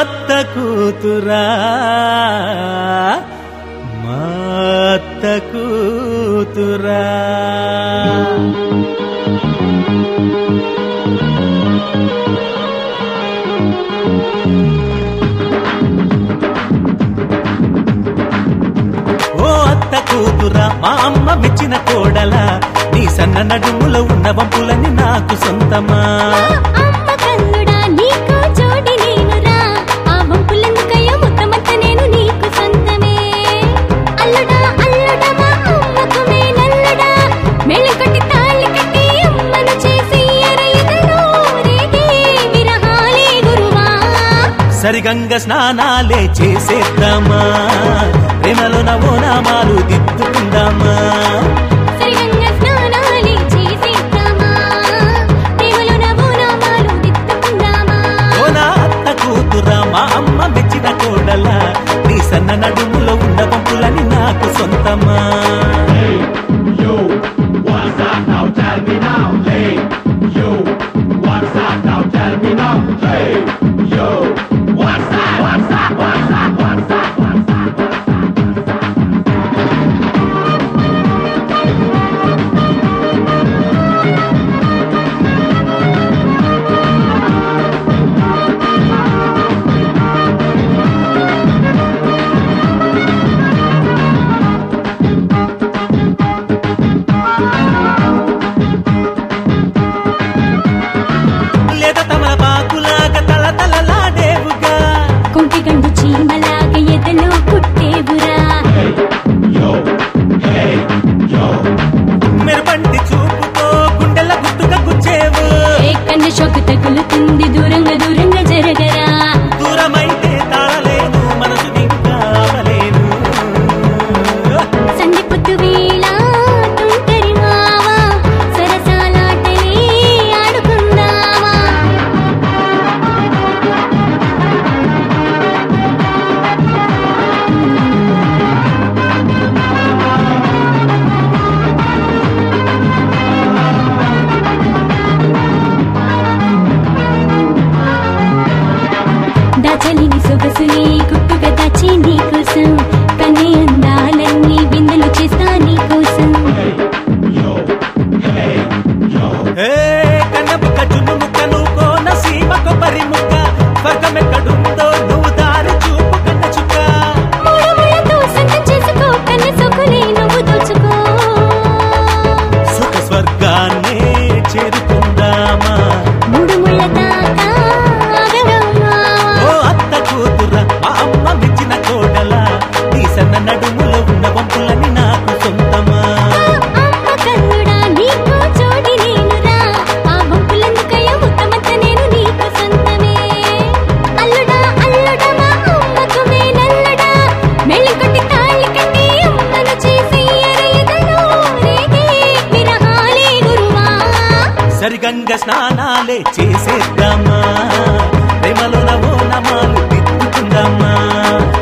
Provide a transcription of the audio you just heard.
అత్త కూతురా మా అత్త కూతురా ఓ అత్త కూతురా మా అమ్మ మెచ్చిన కోడలా నీ సన్న నడుములో ఉన్న వంపులని నాకు సొంతమా అమ్మ కల్లుడా నీకు జోడి నేనురా ఆ వంపులెందుకయ్యా మొత్తమంతా నేను నీకు సొంతమే అల్లుడా అల్లుడా మా అమ్మకు మేనల్లుడా మేళం కొట్టి తాళి కట్టి అమ్మను చేసి ఎరయుదలో రేగే విరహాలే గురువా సరిగంగ స్నానాలే చేసేద్దామా ప్రేమలో నవో నామాలు దిద్దుకుందామా సరిగంగ స్నానాలే చేసేద్దామా ప్రేమలో నవోనామాలు దిద్దుకుందామా ఓ నా అత్త కూతురా మా అమ్మ మెచ్చిన కోడలా నీ సన్న నడుములో ఉన్న వంపులని నాకు సొంతమా Yo, what's that now? Tell me now. Hey, yo, what's that now? Tell me now. Hey, yo, what's that? What's that? What's that? What's that? What's that? లేదా తమల పాకులాగా తల తలలాడేవుగా కుంటి గండు చీమలాగా ఎదలో పుట్టేవురా Yo, hey, yo, మెరుపంటి చూపుతో గుండెల గుట్టుగా గుచ్చేవు ఏ కన్ను షోకు తగులుతుంది దూరంగా దూరంగా జరగరా దూరమైతే తాళలేను మనసు ఇంకా ఆపలేను సంధి పొద్దు వేళ తుంటరి మావా సరసాలాటలే ఆడుకుందామా దాచలిని సొగసుని గుట్టుగా దాచి నీ కోసం కన్నే అందాలన్నీ బిందెలు చేస్తా నీ కోసం yo, hey, yo. ఏ కన్న ముక్క చున్ను ముక్క నువ్వు కోన సీమ కొబ్బరి ముక్క స్వర్గం ఎక్కడుందో నువ్వు దారి చూపు కన్న చుక్క మూడు ముళ్ళతో సొంతం చేసుకో కన్ను సొక్కులే నువ్వు దోచుకో సుఖ స్వర్గాన్నే చేరుకుందామా మూడు ముళ్ళ దాకా ఆగరమ్మా ఓ అత్త కూతురా మా అమ్మ మెచ్చిన కోడలా నీ సన్న నడుములో ఉన్న వంపులని నాకు సొంతమా అమ్మ కన్నుడా నీకు జోడి నేనురా ఆ వంపులెందుకయ్యా మొత్తమంతా నేను నీకు సొంతమే అల్లుడా అల్లుడా మా అమ్మకు మేనల్లుడా మెళ్ళి కొట్టి తాళి కట్టి అమ్మను చేసి ఎరయుదలో రేగే విరహాలే గురువా సరిగంగ స్నానాలే చేసేద్దామా ప్రేమలో నవో నమాలు దిద్దుకుందామా